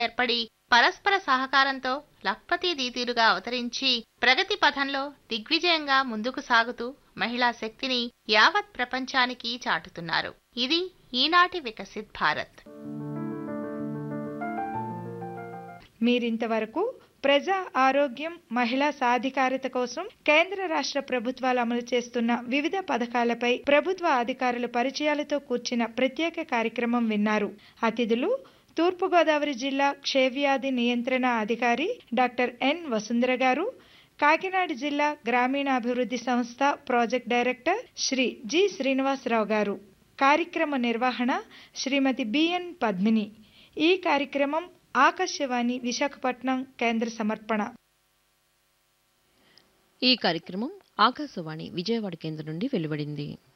ఏర్పడి పరస్పర సహకారంతో లక్పతి దీతీలుగా అవతరించి ప్రగతి పథంలో దిగ్విజయంగా ముందుకు సాగుతూ మహిళా శక్తిని యావత్ ప్రపంచానికి చాటుతున్నారు ఇది ఈనాటి వికసిత్ భారత్ మీరింతవరకు ప్రజా ఆరోగ్యం మహిళా సాధికారత కోసం కేంద్ర రాష్ట్ర ప్రభుత్వాలు అమలు చేస్తున్న వివిధ పథకాలపై ప్రభుత్వ అధికారుల పరిచయాలతో కూర్చిన ప్రత్యేక కార్యక్రమం విన్నారు అతిథులు తూర్పుగోదావరి జిల్లా క్షయవ్యాధి నియంత్రణ అధికారి డాక్టర్ ఎన్ వసుంధర గారు కాకినాడ జిల్లా గ్రామీణాభివృద్ధి సంస్థ project director Shri G Srinivasa Rao garu కార్యక్రమ నిర్వహణ శ్రీమతి బిఎన్ పద్మిని ఈ కార్యక్రమం ఆకాశవాణి విశాఖపట్నం కేంద్ర సమర్పణ ఈ కార్యక్రమం ఆకాశవాణి విజయవాడ కేంద్రం నుండి వెలువడింది